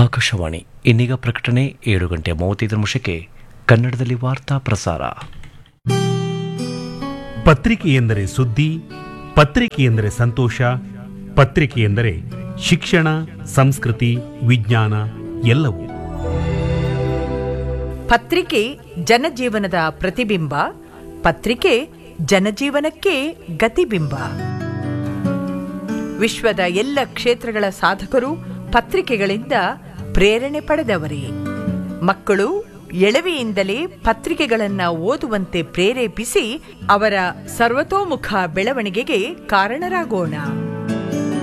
ಆಕಾಶವಾಣಿ ಇನ್ನೀಗ ಪ್ರಕಟಣೆ ಏಳು ಗಂಟೆ ಮೂವತ್ತೈದು ನಿಮಿಷಕ್ಕೆ ಕನ್ನಡದಲ್ಲಿ ವಾರ್ತಾ ಪ್ರಸಾರ ಪತ್ರಿಕೆ ಎಂದರೆ ಸುದ್ದಿ ಪತ್ರಿಕೆ ಎಂದರೆ ಸಂತೋಷ ಪತ್ರಿಕೆ ಎಂದರೆ ಶಿಕ್ಷಣ ಸಂಸ್ಕೃತಿ ವಿಜ್ಞಾನ ಎಲ್ಲವೂ ಪತ್ರಿಕೆ ಜನಜೀವನದ ಪ್ರತಿಬಿಂಬ ಪತ್ರಿಕೆ ಜನಜೀವನಕ್ಕೆ ಗತಿಬಿಂಬ ವಿಶ್ವದ ಎಲ್ಲ ಕ್ಷೇತ್ರಗಳ ಸಾಧಕರು ಪತ್ರಿಕೆಗಳಿಂದ ಪ್ರೇರಣೆ ಪಡೆದವರೇ ಮಕ್ಕಳು ಎಳವೆಯಿಂದಲೇ ಪತ್ರಿಕೆಗಳನ್ನ ಓದುವಂತೆ ಪ್ರೇರೇಪಿಸಿ ಅವರ ಸರ್ವತೋಮುಖ ಬೆಳವಣಿಗೆಗೆ ಕಾರಣರಾಗೋಣ